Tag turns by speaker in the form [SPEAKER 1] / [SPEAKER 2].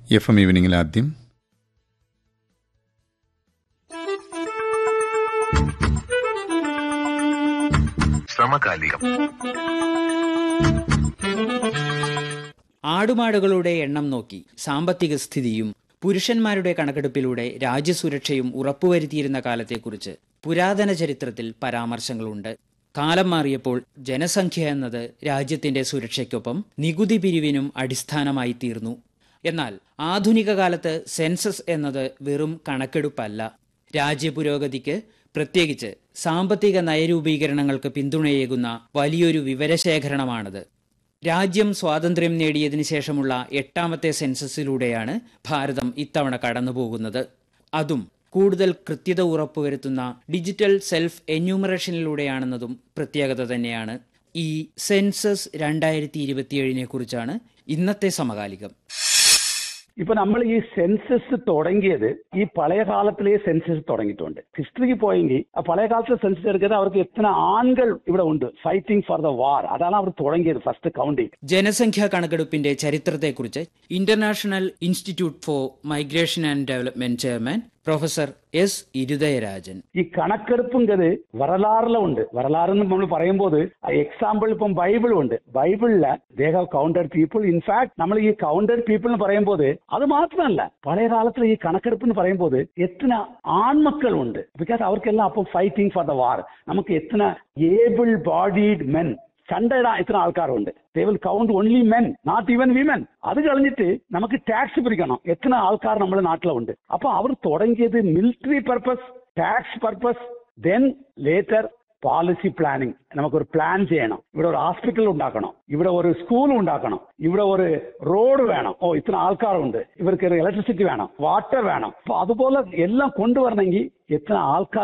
[SPEAKER 1] F M ഈവനിങ്ങിൽ ആദ്യം
[SPEAKER 2] സമകാലികം
[SPEAKER 3] ആടുമാടുകളുടെ എണ്ണം നോക്കി സാമ്പത്തിക സ്ഥിതിയും പുരുഷന്മാരുടെ കണക്കെടുപ്പിലൂടെ രാജ്യസുരക്ഷയും ഉറപ്പുവരുത്തിയിരുന്ന കാലത്തെക്കുറിച്ച് പുരാതന ചരിത്രത്തിൽ പരാമർശങ്ങളുണ്ട് കാലം മാറിയപ്പോൾ ജനസംഖ്യ എന്നത് രാജ്യത്തിന്റെ സുരക്ഷയ്ക്കൊപ്പം നികുതി പിരിവിനും അടിസ്ഥാനമായി തീർന്നു എന്നാൽ ആധുനിക കാലത്ത് സെൻസസ് എന്നത് വെറും കണക്കെടുപ്പല്ല രാജ്യപുരോഗതിക്ക് പ്രത്യേകിച്ച് സാമ്പത്തിക നയരൂപീകരണങ്ങൾക്ക് പിന്തുണയേകുന്ന വലിയൊരു വിവരശേഖരണമാണത് രാജ്യം സ്വാതന്ത്ര്യം നേടിയതിനു ശേഷമുള്ള എട്ടാമത്തെ സെൻസസിലൂടെയാണ് ഭാരതം ഇത്തവണ കടന്നുപോകുന്നത് അതും കൂടുതൽ കൃത്യത ഉറപ്പുവരുത്തുന്ന ഡിജിറ്റൽ സെൽഫ് എന്യൂമറേഷനിലൂടെയാണെന്നതും പ്രത്യേകത തന്നെയാണ് ഈ സെൻസസ് രണ്ടായിരത്തി ഇരുപത്തിയേഴിനെ കുറിച്ചാണ് ഇന്നത്തെ സമകാലികം
[SPEAKER 4] ഇപ്പൊ നമ്മൾ ഈ സെൻസസ് തുടങ്ങിയത് ഈ പഴയ കാലത്തിലെ സെൻസസ് തുടങ്ങിയിട്ടുണ്ട് ഹിസ്റ്ററിക്ക് പോയെങ്കിൽ ആ പഴയ കാലത്തെ സെൻസസ് എടുക്കുന്നത് അവർക്ക് എത്ര ആൺകൾ ഇവിടെ ഉണ്ട് ഫൈറ്റിംഗ് ഫോർ ദ വാർ അതാണ് അവർ തുടങ്ങിയത് ഫസ്റ്റ് കൗണ്ടിങ്
[SPEAKER 3] ജനസംഖ്യാ കണക്കെടുപ്പിന്റെ ചരിത്രത്തെക്കുറിച്ച് international institute for migration and development chairman professor S Irudayarajan
[SPEAKER 4] ഈ കണക്കെടുപ്പുങ്കത് വരലാറിലും ഉണ്ട് വരലാറെന്ന് നമ്മൾ പറയുമ്പോൾ എക്സാമ്പിൾ ഇപ്പം ബൈബിളും ഉണ്ട് ബൈബിളില് they have counted people in fact നമ്മൾ ഈ കൗണ്ടഡ് പീപ്പിൾ എന്ന് പറയുമ്പോൾ അത് മാത്രമല്ല പഴയ കാലത്തിൽ ഈ കണക്കെടുപ്പ് എന്ന് പറയുമ്പോൾ എത്ര ആൺമക്കളുണ്ട് ബിക്കോസ് അവർക്കെല്ലാം അപ്പം ഫൈറ്റിംഗ് ഫോർ ദ വാർ നമുക്ക് എത്ര ഏബിൾ ബോഡീഡ് മെൻ ചണ്ടയിടാൻ ഇത്ര ആൾക്കാരുണ്ട് they will count only men not even women അത് കളഞ്ഞിട്ട് നമുക്ക് ടാക്സ് പിടിക്കണം എത്ര ആൾക്കാർ നമ്മുടെ നാട്ടിലുണ്ട് അപ്പൊ അവർ തുടങ്ങിയത് military purpose tax purpose then later policy planning നമുക്കൊരു പ്ലാൻ ചെയ്യണം ഇവിടെ ഒരു ഹോസ്പിറ്റൽ ഉണ്ടാക്കണം ഇവിടെ ഒരു സ്കൂൾ ഉണ്ടാക്കണം ഇവിടെ ഒരു റോഡ് വേണം ഓ ഇത്ര ആൾക്കാരുണ്ട് ഇവർക്ക് ഇലക്ട്രിസിറ്റി വേണം വാട്ടർ വേണം അപ്പൊ അതുപോലെ എല്ലാം കൊണ്ടുവരണമെങ്കിൽ എത്ര ആൾക്കാർ